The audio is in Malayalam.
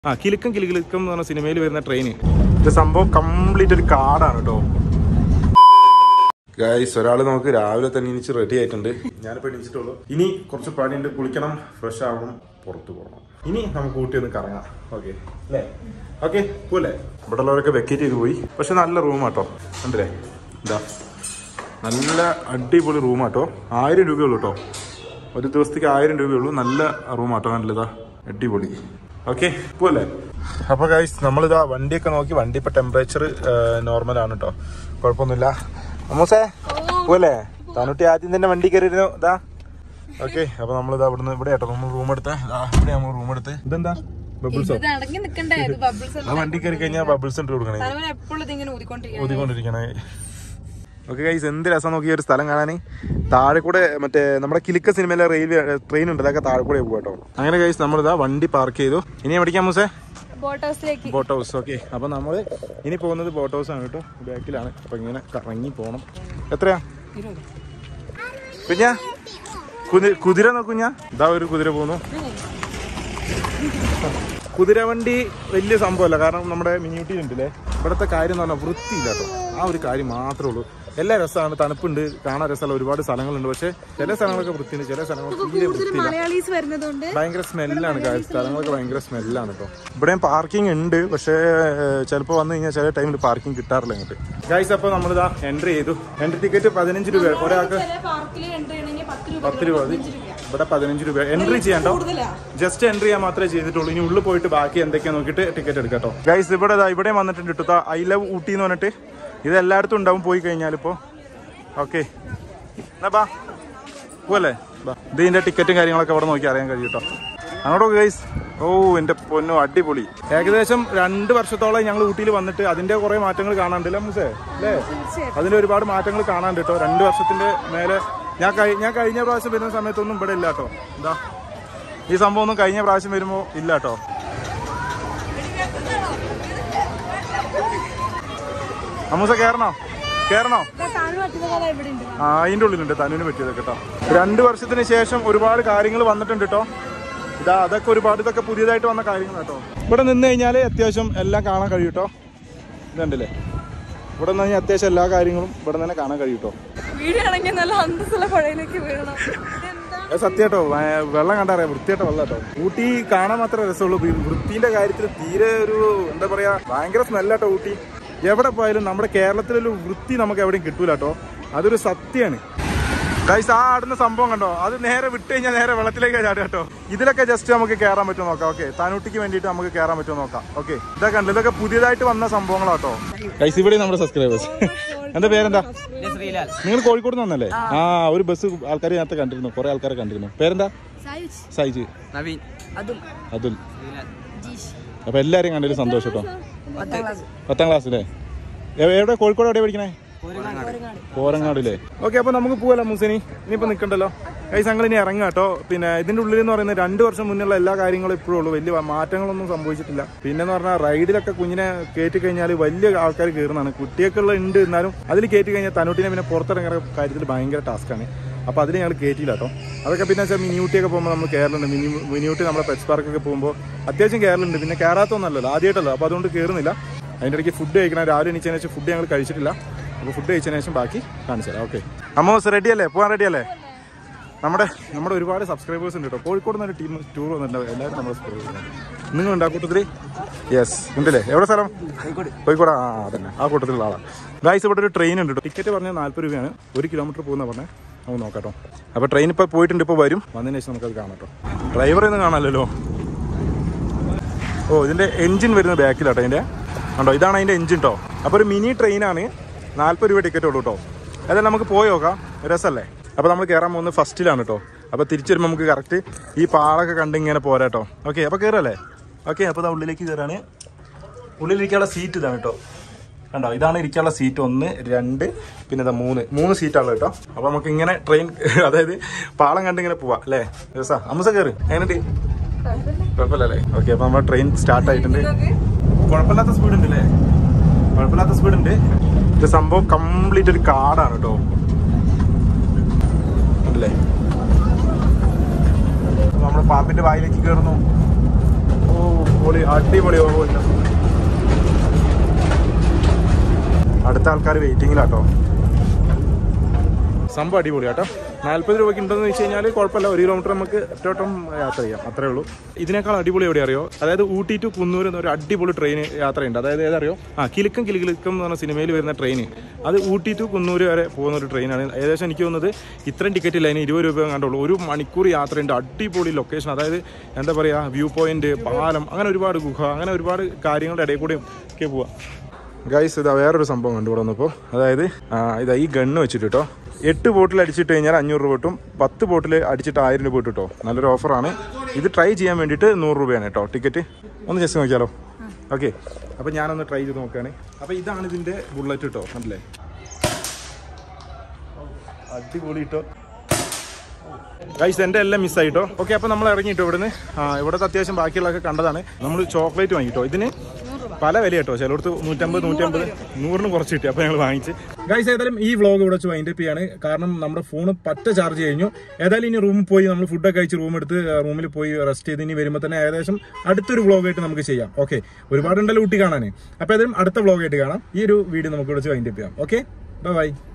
ആ കിലുക്കം കിലുക്കിലുക്കം എന്ന് പറഞ്ഞ സിനിമയിൽ വരുന്ന ട്രെയിൻ ഇത് സംഭവം കംപ്ലീറ്റ് ഒരു കാടാണ് കേട്ടോ ഗൈസ് ഒരാൾ നമുക്ക് രാവിലെ തന്നെ എണീച്ച് റെഡി ആയിട്ടുണ്ട് ഞാനിപ്പോ എണീച്ചിട്ടുള്ളൂ ഇനി കുറച്ച് പണിയുണ്ട് കുളിക്കണം ഫ്രഷ് ആവണം പുറത്തു പോകണം ഇനി നമുക്ക് ഊട്ടി ഒന്ന് കറങ്ങാം ഓക്കെ അല്ലേ ഓക്കെ പോലെ ഇവിടെ ഉള്ളവരൊക്കെ വെക്കേറ്റ് ചെയ്ത് പോയി പക്ഷെ നല്ല റൂമാട്ടോ കണ്ടില്ലേ ഇതാ നല്ല അടിപൊളി റൂമാട്ടോ ആയിരം രൂപയുള്ളൂ കേട്ടോ ഒരു ദിവസത്തേക്ക് ആയിരം രൂപയുള്ളൂ നല്ല റൂമാട്ടോ നല്ലതാ അടിപൊളി ഓക്കെ പോലെ അപ്പൊ ഗൈസ് നമ്മളിതാ വണ്ടിയൊക്കെ നോക്കി വണ്ടി ഇപ്പൊ ടെമ്പറേച്ചർ നോർമൽ ആണ് കേട്ടോ കുഴപ്പമൊന്നുമില്ല അമ്മൂസേ പോലെ താനുട്ടി ആദ്യം തന്നെ വണ്ടി കയറിയിരുന്നു ഇതാ ഓക്കെ അപ്പൊ നമ്മളിതാ ഇവിടുന്ന് ഇവിടെ കേട്ടോ നമ്മൾ റൂം എടുത്ത ഇവിടെ നമ്മൾ റൂം എടുത്ത് ഇതെന്താ ബബിൾസോ ഇത് അടങ്ങി നിക്കണ്ടേ ഇത് ബബിൾസ് ആ വണ്ടി കയറി കഴിഞ്ഞാൽ ബബിൾസ് ഇട്ട് കൊടുക്കണേ തലവൻ എപ്പോഴും ഇതിങ്ങനെ ഊതിക്കൊണ്ടിരിക്കണം ഊതിക്കൊണ്ടിരിക്കണേ ഓക്കെ ഗൈസ് എന്ത് രസം നോക്കിയ ഒരു സ്ഥലം കാണാൻ താഴെ കൂടെ മറ്റേ നമ്മുടെ കിലുക്ക സിനിമയിലെ റെയിൽവേ ട്രെയിൻ ഉണ്ട് അതൊക്കെ താഴെ കൂടെ പോകും കേട്ടോ അങ്ങനെ ഗൈസ് നമ്മളിതാ വണ്ടി പാർക്ക് ചെയ്തു ഇനി എവിടേക്കാ മൂസേ ബോട്ട് ഹൗസിലേക്ക് ബോട്ട് ഹൗസ് ഓക്കെ അപ്പൊ നമ്മൾ ഇനി പോകുന്നത് ബോട്ട് ഹൗസ് ആണ് കേട്ടോ ബാക്കിലാണ് അപ്പൊ ഇങ്ങനെ കറങ്ങി പോണം എത്രയാ കുഞ്ഞാ കുതി- കുതിര നോക്കുഞ്ഞാ ഇതാ ഒരു കുതിര പോകുന്നു കുതിര വണ്ടി വലിയ സംഭവമല്ല കാരണം നമ്മുടെ മിനിയൂട്ടിയിലുണ്ടല്ലേ ഇവിടുത്തെ കാര്യം എന്ന് പറഞ്ഞാൽ വൃത്തിയില്ല കേട്ടോ ആ ഒരു കാര്യം മാത്രമേ ഉള്ളൂ എല്ലാ രസമാണ് തണുപ്പുണ്ട് കാണാൻ രസമുള്ള ഒരുപാട് സ്ഥലങ്ങളുണ്ട് പക്ഷെ ചില സ്ഥലങ്ങളൊക്കെ വൃത്തിയുണ്ട് ചില സ്ഥലങ്ങളൊക്കെ തീരെ വൃത്തിയില്ല മലയാളീസ് വരുന്നതുകൊണ്ട് ഭയങ്കര സ്മെല്ലാണ് guys. സ്ഥലങ്ങളൊക്കെ ഭയങ്കര സ്മെല്ലാണ് കേട്ടോ ഇവിടെയും പാർക്കിംഗ് ഉണ്ട് പക്ഷേ ചിലപ്പോൾ വന്നു കഴിഞ്ഞാൽ ചില ടൈമിൽ പാർക്കിംഗ് കിട്ടാറില്ല ഇങ്ങോട്ട് ഗൈസ് അപ്പോൾ നമ്മളിതാ എൻട്രി ചെയ്തു എൻട്രി ടിക്കറ്റ് പതിനഞ്ച് രൂപ ഒരാൾക്ക് പാർക്കിൽ എൻട്രി ചെയ്യണമെങ്കിൽ പത്ത് രൂപ പത്ത് രൂപ മതി ഇവിടെ പതിനഞ്ച് രൂപ എൻട്രി ചെയ്യണ്ടോ ജസ്റ്റ് എൻട്രി ചെയ്യാൻ മാത്രമേ ചെയ്തിട്ടുള്ളൂ ഇനി ഉള്ളിൽ പോയിട്ട് ബാക്കി എന്തൊക്കെയാ നോക്കിയിട്ട് ടിക്കറ്റ് എടുക്കാം കേട്ടോ ഗൈസ് ഇവിടെ ദാ ഇവിടെ വന്നിട്ടുണ്ട് കേട്ടോ ഐ ലവ് ഊട്ടി എന്ന് പറഞ്ഞിട്ട് ഇത് എല്ലായിടത്തും ഉണ്ടാവും പോയി കഴിഞ്ഞാൽ ഇപ്പോൾ ഓക്കെ എന്നാ ബാ പോവല്ലേ ബാ ഇത് ഇതിന്റെ ടിക്കറ്റും കാര്യങ്ങളൊക്കെ അവിടെ നോക്കി അറിയാൻ കഴിയും കേട്ടോ അങ്ങോട്ടോ ഗൈസ് ഓ എന്റെ പൊന്നു അടിപൊളി ഏകദേശം രണ്ട് വർഷത്തോളം ഞങ്ങൾ ഊട്ടിയിൽ വന്നിട്ട് അതിന്റെ കുറെ മാറ്റങ്ങൾ കാണാണ്ടല്ലേ മുസേ അല്ലേ അതിന്റെ ഒരുപാട് മാറ്റങ്ങൾ കാണാണ്ട് കേട്ടോ രണ്ട് വർഷത്തിന്റെ മേലെ ഞാൻ കഴി- ഞാൻ കഴിഞ്ഞ പ്രാവശ്യം വരുന്ന സമയത്തൊന്നും ഇവിടെ ഇല്ല കേട്ടോ എന്താ ഈ സംഭവം ഒന്നും കഴിഞ്ഞ പ്രാവശ്യം വരുമ്പോ ഇല്ല കേട്ടോ അമ്മൂസ കേറണോ കേറണോ താഴെ പറ്റുന്ന കഥ ഇവിടെ ഉണ്ട് ആ അതിന്റെ ഉള്ളിലുണ്ട് തനുവിന് പറ്റിയത് കേട്ടോ രണ്ട് വർഷത്തിന് ശേഷം ഒരുപാട് കാര്യങ്ങൾ വന്നിട്ടുണ്ട് കേട്ടോ ഇതാ അതൊക്കെ ഒരുപാട് ഇതൊക്കെ പുതിയതായിട്ട് വന്ന കാര്യങ്ങൾ കേട്ടോ ഇവിടെ നിന്ന് കഴിഞ്ഞാൽ അത്യാവശ്യം എല്ലാം കാണാൻ കഴിയും കേട്ടോ ഇതുണ്ടല്ലേ ഇവിടെ നിന്ന് കഴിഞ്ഞാൽ അത്യാവശ്യം എല്ലാ കാര്യങ്ങളും ഇവിടെ നിന്ന് തന്നെ കാണാൻ കഴിയും കേട്ടോ വീഡിയോ ആണെങ്കിൽ നല്ല അന്തസ്സുള്ള പുഴയിലേക്ക് വീഴണം ഇതെന്താ അത് സത്യം കേട്ടോ വ- വെള്ളം കണ്ടറിയാം വൃത്തിയായിട്ട വെള്ളം കേട്ടോ ഊട്ടി കാണാൻ മാത്രമേ രസമുള്ളൂ വൃ- വൃത്തിന്റെ കാര്യത്തിൽ തീരെ ഒരു എന്താ പറയാ ഭയങ്കര സ്മെല്ലാട്ടോ ഊട്ടി എവിടെ പോയാലും നമ്മുടെ കേരളത്തിലൊരു വൃത്തി നമുക്ക് എവിടെയും കിട്ടൂല കേട്ടോ അതൊരു സത്യമാണ് ഗൈസ് ആ ആടുന്ന സംഭവം കണ്ടോ അത് നേരെ വിട്ട് കഴിഞ്ഞാൽ നേരെ വെള്ളത്തിലേക്ക് ചാടുക കേട്ടോ ഇതിലൊക്കെ ജസ്റ്റ് നമുക്ക് കയറാൻ പറ്റുമോ നോക്കാം ഓക്കെ താനൂട്ടിക്ക് വേണ്ടിയിട്ട് നമുക്ക് കയറാൻ പറ്റുമോ നോക്കാം ഓക്കെ ഇതൊക്കെ ഉണ്ട് ഇതൊക്കെ പുതിയതായിട്ട് വന്ന സംഭവങ്ങളാട്ടോ ഗൈസ് ഇവിടെ നമ്മുടെ സബ്സ്ക്രൈബേഴ്സ് എന്താ പേരെന്താ നിങ്ങൾ കോഴിക്കോട് നിന്നല്ലേ ആ ഒരു ബസ് ആൾക്കാർ നേരത്തെ കണ്ടിരുന്നു കുറെ ആൾക്കാരെ കണ്ടിരുന്നു പേരെന്താ സൈജ് നവീൻ അതും അതുൽ അപ്പൊ എല്ലാരെയും കണ്ടതിൽ സന്തോഷം കേട്ടോ പത്താം ക്ലാസ്സിലെ എവിടെ കോഴിക്കോട് എവിടെ പഠിക്കണേ കോരങ്ങാടില്ലേ ഓക്കെ അപ്പൊ നമുക്ക് പോവല്ലോ മുസനി ഇനിയിപ്പോ നിക്കണ്ടല്ലോ കൈസ് ഞങ്ങൾ ഇനി ഇറങ്ങാം കേട്ടോ പിന്നെ ഇതിന്റെ ഉള്ളിൽ എന്ന് പറയുന്നത് രണ്ട് വർഷം മുന്നുള്ള എല്ലാ കാര്യങ്ങളും ഇപ്പോഴും ഉള്ളൂ വലിയ മാറ്റങ്ങളൊന്നും സംഭവിച്ചിട്ടില്ല പിന്നെ എന്ന് പറഞ്ഞാൽ റൈഡിലൊക്കെ കുഞ്ഞിനെ കയറ്റി കഴിഞ്ഞാൽ വലിയ ആൾക്കാർ കയറുന്നതാണ് കുട്ടിയൊക്കെയുള്ള ഉണ്ട് എന്നാലും അതിൽ കയറ്റി കഴിഞ്ഞാൽ തന്നൂട്ടിനെ പിന്നെ പുറത്തിറങ്ങുന്ന കാര്യത്തിൽ ഭയങ്കര ടാസ്ക്കാണ് അപ്പൊ അതിൽ ഞങ്ങൾ കയറ്റിയില്ല കേട്ടോ അതൊക്കെ പിന്നെ വെച്ചാൽ മിനിയൂട്ടിയൊക്കെ പോകുമ്പോൾ നമ്മൾ കയറലുണ്ട് മിനി മിനിയൂട്ടി നമ്മുടെ പെറ്റ്സ് പാർക്കൊക്കെ പോകുമ്പോൾ അത്യാവശ്യം കയറലുണ്ട് പിന്നെ കയറാത്തൊന്നല്ലല്ലോ ആദ്യമായിട്ടല്ലോ അപ്പോൾ അതുകൊണ്ട് കയറുന്നില്ല അതിൻ്റെ ഇടയ്ക്ക് ഫുഡ് കഴിക്കണം രാവിലെ എണീച്ചതിന് ശേഷം ഫുഡ് ഞങ്ങൾ കഴിച്ചിട്ടില്ല അപ്പോൾ ഫുഡ് കഴിച്ചതിന് ശേഷം ബാക്കി കാണിച്ചു തരാം ഓക്കെ അമ്മോസ് റെഡി അല്ലേ പോകാൻ റെഡി അല്ലേ നമ്മുടെ നമ്മുടെ ഒരുപാട് സബ്സ്ക്രൈബേഴ്സ് ഉണ്ട് കേട്ടോ കോഴിക്കോട് നിന്ന് ഒരു ടീം ടൂർ വന്നിട്ടുണ്ട് എല്ലാവരും നമ്മുടെ സബ്സ്ക്രൈബേഴ്സ് നിങ്ങൾ ഉണ്ട് ആ കൂട്ടത്തിൽ യെസ് ഉണ്ടല്ലേ എവിടെ സ്ഥലം കോഴിക്കോട് ആ അതന്നെ ആ കൂട്ടത്തിലുള്ള ആളാണ് ഗായ്സ് ഇവിടെ ഒരു ട്രെയിൻ ഉണ്ട് കേട്ടോ ടിക്കറ്റ് പറഞ്ഞാൽ നാല്പത് രൂപയാണ് ഒരു കിലോമീറ്റർ പോകുന്ന പറഞ്ഞാൽ നമുക്ക് നോക്കാം കേട്ടോ അപ്പോൾ ട്രെയിൻ ഇപ്പോൾ പോയിട്ടുണ്ട് ഇപ്പോൾ വരും വന്നതിന് ശേഷം നമുക്കത് കാണാം കേട്ടോ ഡ്രൈവറെ ഒന്നും കാണാമല്ലോ ഓ ഇതിന്റെ എഞ്ചിൻ വരുന്നത് ബാക്കിലാട്ടോ അതിന്റെ കണ്ടോ ഇതാണ് അതിന്റെ എഞ്ചിൻ കേട്ടോ അപ്പോൾ ഒരു മിനി ട്രെയിനാണ് നാല്പത് രൂപ ടിക്കറ്റ് ഉള്ളൂ കേട്ടോ അതായത് നമുക്ക് പോയി നോക്കാം രസമല്ലേ അപ്പോൾ നമ്മൾ കയറാൻ പോകുന്നത് ഫസ്റ്റിലാണ് കേട്ടോ അപ്പോൾ തിരിച്ചു വരുമ്പോൾ നമുക്ക് കറക്റ്റ് ഈ പാളൊക്കെ കണ്ട് ഇങ്ങനെ പോരാ കേട്ടോ ഓക്കെ അപ്പോൾ കയറല്ലേ ഓക്കെ അപ്പോൾ ഇതാ ഉള്ളിലേക്ക് കയറാണ് ഉള്ളിലിരിക്കാനുള്ള സീറ്റ് ഇതാണ് കേട്ടോ കണ്ടോ ഇതാണ് ഇരിക്കാനുള്ള സീറ്റ് ഒന്ന് രണ്ട് പിന്നെ ഇതാ മൂന്ന് മൂന്ന് സീറ്റാണല്ലോ കേട്ടോ അപ്പോൾ നമുക്ക് ഇങ്ങനെ ട്രെയിൻ അതായത് പാളം കണ്ട് ഇങ്ങനെ പോവാം അല്ലേ രസാ അമ്മസ കയറി എങ്ങനെയുണ്ട് കുഴപ്പമില്ലല്ലേ ഓക്കെ അപ്പൊ നമ്മുടെ ട്രെയിൻ സ്റ്റാർട്ട് ആയിട്ടുണ്ട് കുഴപ്പമില്ലാത്ത സ്പീഡ് ഉണ്ട് അല്ലേ കുഴപ്പമില്ലാത്ത സ്പീഡ് ഉണ്ട് ഇത് സംഭവം കംപ്ലീറ്റ് ഒരു കാടാണ് കേട്ടോ അല്ലേ നമ്മുടെ പാമ്പിന്റെ വായിലേക്ക് കയറുന്നു ഓ പൊളി അടിപൊളി ഓർമ്മ അടുത്ത ആൾക്കാർ വെയിറ്റിംഗിലാട്ടോ സംഭവം അടിപൊളിയാട്ടോ നാല്പത് രൂപയ്ക്ക് ഉണ്ടെന്ന് വെച്ച് കഴിഞ്ഞാൽ കുഴപ്പമില്ല ഒരു കിലോമീറ്റർ നമുക്ക് ഒറ്റവട്ടം യാത്ര ചെയ്യാം അത്രേ ഉള്ളൂ ഇതിനേക്കാൾ അടിപൊളി എവിടെ അറിയോ അതായത് ഊട്ടി ടു കുന്നൂർ എന്നൊരു അടിപൊളി ട്രെയിൻ യാത്രയുണ്ട് അതായത് ഏതറിയോ ആ കിലുക്കം കിലുകിലുക്കം എന്ന് പറഞ്ഞ സിനിമയിൽ വരുന്ന ട്രെയിൻ അത് ഊട്ടി ടു കുന്നൂർ വരെ പോകുന്ന ഒരു ട്രെയിനാണ് ഏകദേശം എനിക്ക് തോന്നുന്നത് ഇത്രയും ടിക്കറ്റ് ഇല്ല അതിന് ഇരുപത് രൂപ കണ്ടുള്ളൂ ഒരു മണിക്കൂർ യാത്രയുണ്ട് അടിപൊളി ലൊക്കേഷൻ അതായത് എന്താ പറയുക വ്യൂ പോയിന്റ് പാലം അങ്ങനെ ഒരുപാട് ഗുഹ അങ്ങനെ ഒരുപാട് കാര്യങ്ങളുടെ ഇടയിൽ കൂടെ ഒക്കെ പോവാം ഗൈസ് ഇതാ വേറൊരു സംഭവം കണ്ടു ഇവിടെ വന്നപ്പോൾ അതായത് ആ, ഇതാ ഈ ഗണ്ണ് വെച്ചിട്ട് കേട്ടോ എട്ട് ബോട്ടിൽ അടിച്ചിട്ട് കഴിഞ്ഞാൽ അഞ്ഞൂറ് രൂപ കിട്ടും പത്ത് ബോട്ടിൽ അടിച്ചിട്ട് ആയിരം രൂപ കിട്ടും കേട്ടോ നല്ലൊരു ഓഫറാണ് ഇത് ട്രൈ ചെയ്യാൻ വേണ്ടിയിട്ട് നൂറ് രൂപയാണ് കേട്ടോ ടിക്കറ്റ് ഒന്ന് ജസ്റ്റ് നോക്കിയാലോ ഓക്കെ അപ്പോൾ ഞാനൊന്ന് ട്രൈ ചെയ്ത് നോക്കുകയാണ് അപ്പോൾ ഇതാണ് ഇതിൻ്റെ ബുള്ളറ്റ് കേട്ടോ അല്ലേ അടിപൊളി കേട്ടോ ഗൈസ് എൻ്റെ എല്ലാം മിസ്സായിട്ടോ ഓക്കെ അപ്പോൾ നമ്മൾ ഇറങ്ങിയിട്ടോ ഇവിടുന്ന് ആ ഇവിടുത്തെ അത്യാവശ്യം ബാക്കിയുള്ളതൊക്കെ കണ്ടതാണ് നമ്മൾ ചോക്ലേറ്റ് വാങ്ങിട്ടോ ഇതിന് പല വില കേട്ടോ ചിലടത്ത് നൂറ്റമ്പത് നൂറ്റമ്പത് നൂറിന് കുറച്ച് കിട്ടി അപ്പോൾ ഞങ്ങൾ വാങ്ങിച്ച് ഗൈസ് ഏതായാലും ഈ വ്ളോഗ് ഇവിടെ വെച്ച് വൈൻഡ് അപ്പ് ചെയ്യാണ് കാരണം നമ്മുടെ ഫോൺ പറ്റ ചാർജ് കഴിഞ്ഞു ഏതായാലും ഇനി റൂമിൽ പോയി നമ്മൾ ഫുഡൊക്കെ കഴിച്ച് റൂം എടുത്ത് റൂമിൽ പോയി റെസ്റ്റ് ചെയ്ത് ഇനി വരുമ്പോൾ തന്നെ ഏകദേശം അടുത്തൊരു വ്ളോഗായിട്ട് നമുക്ക് ചെയ്യാം ഓക്കെ ഒരുപാടുണ്ടല്ലോ ഊട്ടി കാണാൻ അപ്പോൾ ഏതായാലും അടുത്ത വ്ളോഗായിട്ട് കാണാം ഈ ഒരു വീഡിയോ നമുക്ക് ഇവിടെ വെച്ച് വൈൻഡ് അപ്പ് ചെയ്യാം ഓക്കെ ബൈ